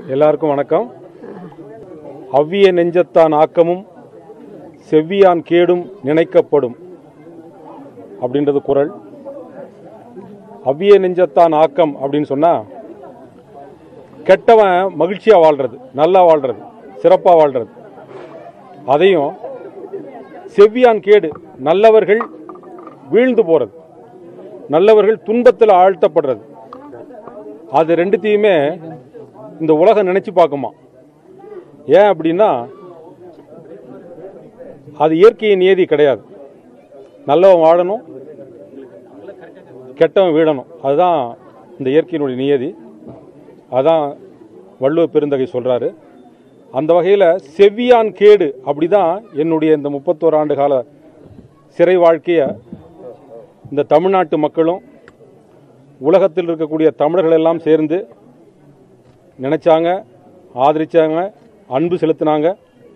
எல்லாருக்கும் வணக்கம் அவ்விய நெஞ்சத்தான் ஆக்கமும் செவ்வியான் கேடும் நினைக்கப்படும் அப்படின்றது குரல் அவ்விய நெஞ்சத்தான் ஆக்கம் அப்படின்னு சொன்னா கெட்டவன் மகிழ்ச்சியா வாழ்றது நல்லா வாழ்றது சிறப்பா வாழ்றது அதையும் செவ்வியான் கேடு நல்லவர்கள் வீழ்ந்து போறது நல்லவர்கள் துன்பத்தில் ஆழ்த்தப்படுறது அது ரெண்டுத்தையுமே இந்த உலகம் நினைச்சு பார்க்குமா ஏன் அப்படின்னா அது இயற்கையின் நியதி கிடையாது நல்லவன் வாழணும் கெட்டவன் வீழணும் அதுதான் இந்த இயற்கையினுடைய நியதி அதான் வள்ளுவ பெருந்தகை சொல்றாரு அந்த வகையில் செவ்வியான் கேடு அப்படிதான் என்னுடைய இந்த முப்பத்தோரு ஆண்டு கால சிறை வாழ்க்கையை இந்த தமிழ்நாட்டு மக்களும் உலகத்தில் இருக்கக்கூடிய தமிழர்கள் எல்லாம் சேர்ந்து நினைச்சாங்க ஆதரிச்சாங்க அன்பு செலுத்தினாங்க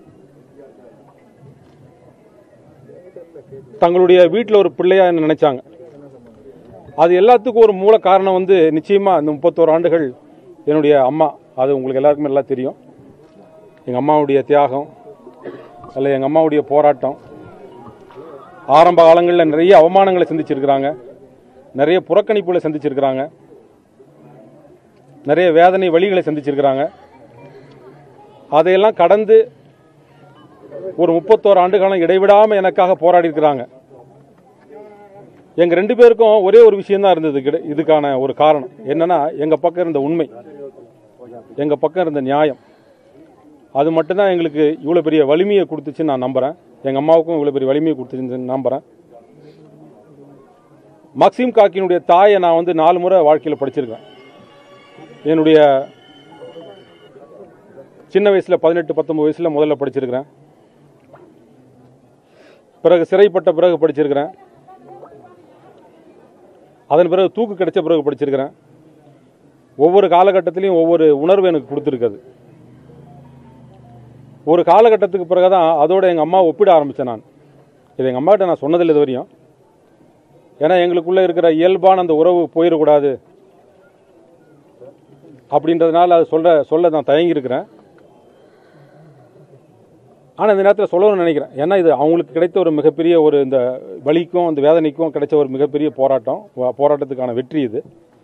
தங்களுடைய வீட்டில் ஒரு பிள்ளையா என்ன நினைச்சாங்க அது எல்லாத்துக்கும் ஒரு மூல காரணம் வந்து நிச்சயமா இந்த முப்பத்தோரு ஆண்டுகள் என்னுடைய அம்மா அது உங்களுக்கு எல்லாருக்குமே நல்லா தெரியும் எங்கள் அம்மாவுடைய தியாகம் அல்ல எங்கள் அம்மாவுடைய போராட்டம் ஆரம்ப காலங்களில் நிறைய அவமானங்களை சந்திச்சிருக்கிறாங்க நிறைய புறக்கணிப்புகளை சந்திச்சிருக்கிறாங்க நிறைய வேதனை வழிகளை சந்திச்சிருக்கிறாங்க அதையெல்லாம் கடந்து ஒரு முப்பத்தோரு ஆண்டு காலம் இடைவிடாமல் எனக்காக போராடி இருக்கிறாங்க எங்க ரெண்டு பேருக்கும் ஒரே ஒரு விஷயம் தான் இருந்தது கிடை- இதுக்கான ஒரு காரணம் என்னன்னா எங்க பக்கம் இருந்த உண்மை எங்க பக்கம் இருந்த நியாயம் அது மட்டும்தான் எங்களுக்கு இவ்வளோ பெரிய வலிமையை கொடுத்துச்சுன்னு நான் நம்புறேன் எங்க அம்மாவுக்கும் இவ்வளோ பெரிய வலிமையை கொடுத்துச்சுன்னு நம்புறேன் மக்சிம் காக்கினுடைய தாயை நான் வந்து நாலு முறை வாழ்க்கையில் படிச்சிருக்கேன் என்னுடைய சின்ன வயசில் பதினெட்டு பத்தொன்பது வயசில் முதல்ல படிச்சிருக்கிறேன் பிறகு சிறைப்பட்ட பிறகு படிச்சிருக்கிறேன் அதன் பிறகு தூக்கு கிடைச்ச பிறகு படிச்சிருக்கிறேன் ஒவ்வொரு காலகட்டத்திலையும் ஒவ்வொரு உணர்வு எனக்கு கொடுத்துருக்குது ஒரு காலகட்டத்துக்கு பிறகு தான் அதோட எங்கள் அம்மா ஒப்பிட ஆரம்பித்தேன் நான் இது எங்கள் அம்மாகிட்ட நான் சொன்னதில்லை இது வரையும் ஏன்னா எங்களுக்குள்ளே இருக்கிற இயல்பான அந்த உறவு போயிடக்கூடாது அப்படின்றதுனால அது சொல்ல சொல்ல நான் தயங்கியிருக்கிறேன் ஆனால் இந்த நேரத்தில் சொல்லணும்னு நினைக்கிறேன் ஏன்னா இது அவங்களுக்கு கிடைத்த ஒரு மிகப்பெரிய ஒரு இந்த வலிக்கும் அந்த வேதனைக்கும் கிடைச்ச ஒரு மிகப்பெரிய போராட்டம் வ- போராட்டத்துக்கான வெற்றி இது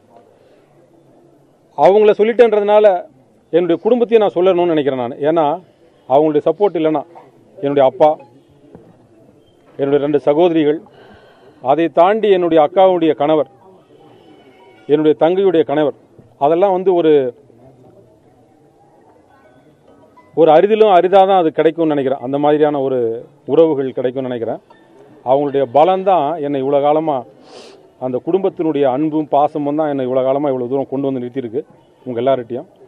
அவங்கள சொல்லிட்டேன்றதுனால என்னுடைய குடும்பத்தையும் நான் சொல்லணும்னு நினைக்கிறேன் நான் ஏன்னா அவங்களுடைய சப்போர்ட் இல்லைன்னா என்னுடைய அப்பா என்னுடைய ரெண்டு சகோதரிகள் அதை தாண்டி என்னுடைய அக்காவுடைய கணவர் என்னுடைய தங்கையுடைய கணவர் அதெல்லாம் வந்து ஒரு ஒரு அரிதிலும் அரிதாக தான் அது கிடைக்கும்னு நினைக்கிறேன் அந்த மாதிரியான ஒரு உறவுகள் கிடைக்கும்னு நினைக்கிறேன் அவங்களுடைய பலம்தான் என்னை இவ்வளோ காலமாக அந்த குடும்பத்தினுடைய அன்பும் பாசமும் தான் என்னை இவ்வளோ காலமாக இவ்வளோ தூரம் கொண்டு வந்து நிறுத்தியிருக்கு உங்கள் எல்லார்கிட்டையும்